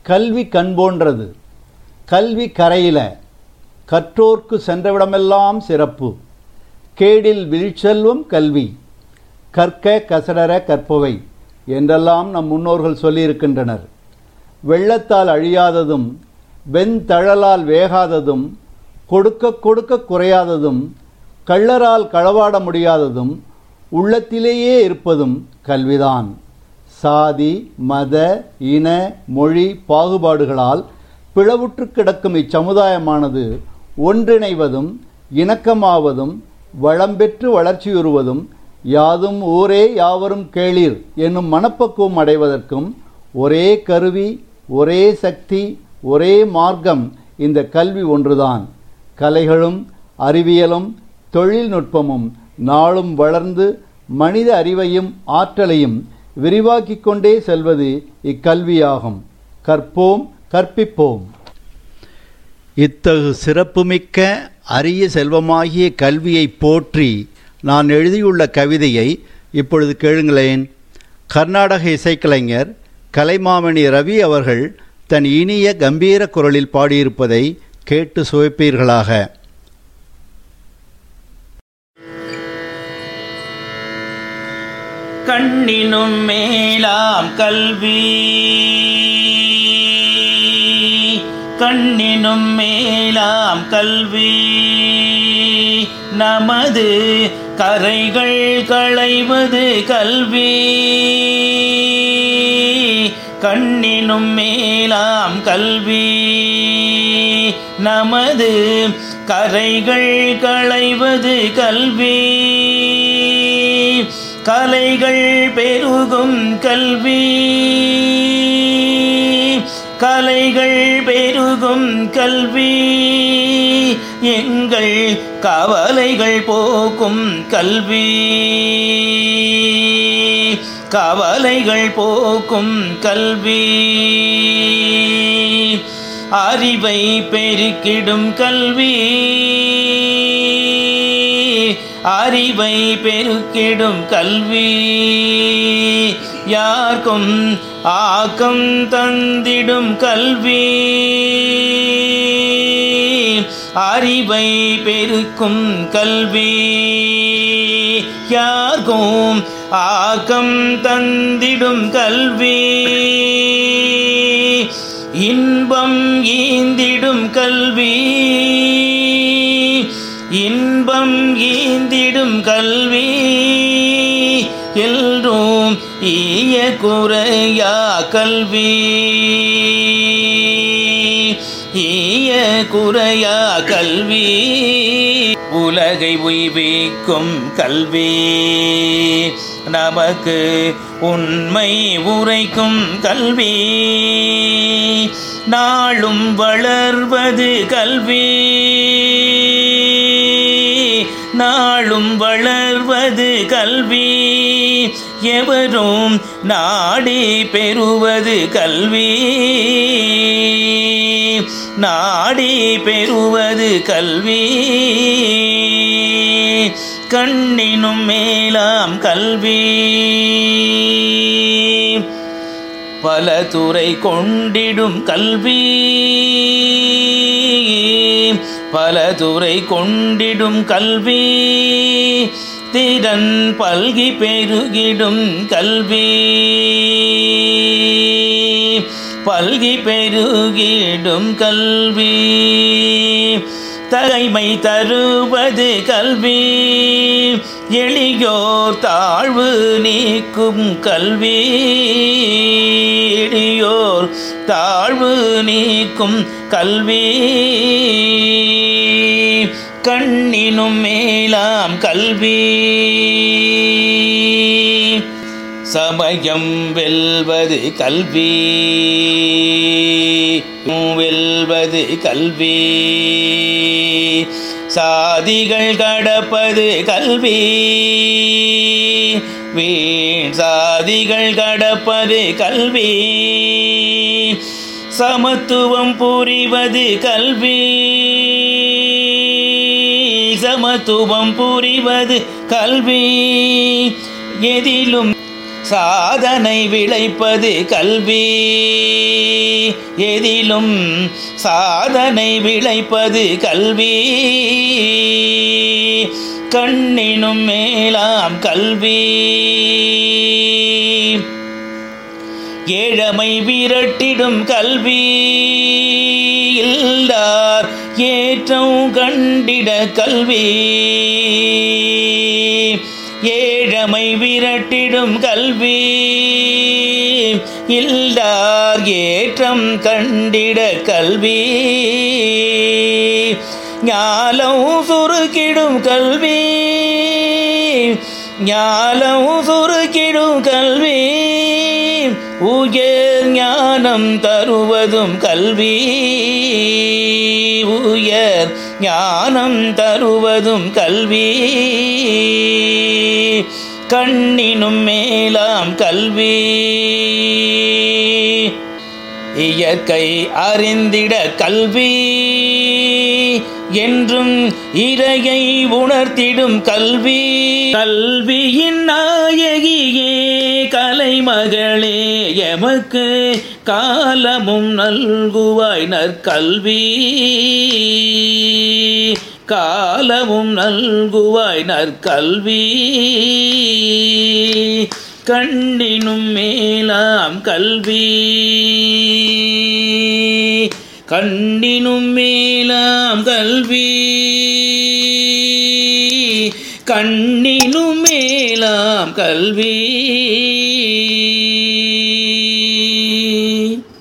கல்வி கண் போன்றது கல்வி கரையில கற்றோர்க்கு சென்றவிடமெல்லாம் சிறப்பு கேடில் விழிச்செல்வம் கல்வி கற்க கசடர கற்பவை என்றெல்லாம் நம் முன்னோர்கள் சொல்லியிருக்கின்றனர் வெள்ளத்தால் அழியாததும் வெண்தழலால் வேகாததும் கொடுக்க கொடுக்க குறையாததும் கள்ளரால் களவாட முடியாததும் உள்ளத்திலேயே இருப்பதும் கல்விதான் சாதி மத இன மொழி பாகுபாடுகளால் பிளவுற்று கிடக்கும் இச்சமுதாயமானது ஒன்றிணைவதும் இணக்கமாவதும் வளம் பெற்று வளர்ச்சியுறுவதும் யாதும் ஊரே யாவரும் கேளீர் என்னும் மனப்பக்குவம் அடைவதற்கும் ஒரே கருவி ஒரே சக்தி ஒரே மார்க்கம் இந்த கல்வி ஒன்றுதான் கலைகளும் அறிவியலும் தொழில்நுட்பமும் நாளும் வளர்ந்து மனித அறிவையும் ஆற்றலையும் விரிவாக்கிக் கொண்டே செல்வது இக்கல்வியாகும் கற்போம் கற்பிப்போம் இத்தகு சிறப்புமிக்க அரிய செல்வமாகிய கல்வியை போற்றி நான் எழுதியுள்ள கவிதையை இப்பொழுது கேளுங்களேன் கர்நாடக இசைக்கலைஞர் கலைமாமணி ரவி அவர்கள் தன் இனிய கம்பீர குரலில் பாடியிருப்பதை கேட்டு சுவைப்பீர்களாக கண்ணினும் மேலாம் கல்வி கண்ணினும் மேலாம் கல்வி நமது கரைகள் களைவது கல்வி கண்ணினும் மேலாம் கல்வி நமது கரைகள் களைவது கல்வி கலைகள் பெருகும் கல்வி கலைகள் பெருகும் கல்வி எங்கள் கவலைகள் போக்கும் கல்வி கவலைகள் போக்கும் கல்வி அறிவை பெருக்கிடும் கல்வி அறிவை பெருக்கிடும் கல்வி யாருக்கும் ஆக்கம் தந்திடும் கல்வி அறிவை பெருக்கும் கல்வி யாருக்கும் ஆக்கம் தந்திடும் கல்வி இன்பம் ஈந்திடும் கல்வி இன்பம் ஈந்திடும் கல்வி எல்லோரும் ஈய குறையா கல்வி ஈய குறையா கல்வி உலகை உய்விக்கும் கல்வி நமக்கு உண்மை உரைக்கும் கல்வி நாளும் வளர்வது கல்வி நாளும் வளர்வது கல்வி எவரும் நாடி பெறுவது கல்வி நாடி பெறுவது கல்வி கண்ணினும் மேலாம் கல்வி பல துறை கொண்டிடும் கல்வி பல துறை கொண்டிடும் கல்வி திறன் பல்கி பெருகிடும் கல்வி பல்கி பெருகிடும் கல்வி தகைமை தருவது கல்வி எளியோர் தாழ்வு நீக்கும் கல்வி எளியோர் தாழ்வு நீக்கும் கல்வி கண்ணினும் மேலாம் கல்வி சமயம் வெல்வது கல்வி வெல்வது கல்வி சாதிகள் கடப்பது கல்வி வீண் சாதிகள் கடப்பது கல்வி சமத்துவம் புரிவது கல்வி சமத்துவம் புரிவது கல்வி எதிலும் சாதனை விளைப்பது கல்வி எதிலும் சாதனை விளைப்பது கல்வி கண்ணினும் மேலாம் கல்வி ஏழமை விரட்டிடும் கல்வி இல்லார் ஏற்றம் கண்டிட கல்வி ஏழமை விரட்டிடும் கல்வி இல்லார் ஏற்றம் கண்டிட கல்வி ஞாலம் சுருக்கிடும் கல்வி ஞாலம் சுருக்கிடும் கல்வி உயர் ஞானம் தருவதும் கல்வி உயர் ஞானம் தருவதும் கல்வி கண்ணினும் மேலாம் கல்வி இயற்கை அறிந்திட கல்வி என்றும் இறையை உணர்த்திடும் கல்வி கல்வியின் நாயகியே கலைமகளே எமக்கு காலமும் நல்குவாய் நற்கல்வி காலமும் நல்குவாய் நற்கல்வி கண்ணினும் மேலாம் கல்வி கண்ணினும் மேலாம் கல்வி கண்ணினும் மேலாம் கல்வி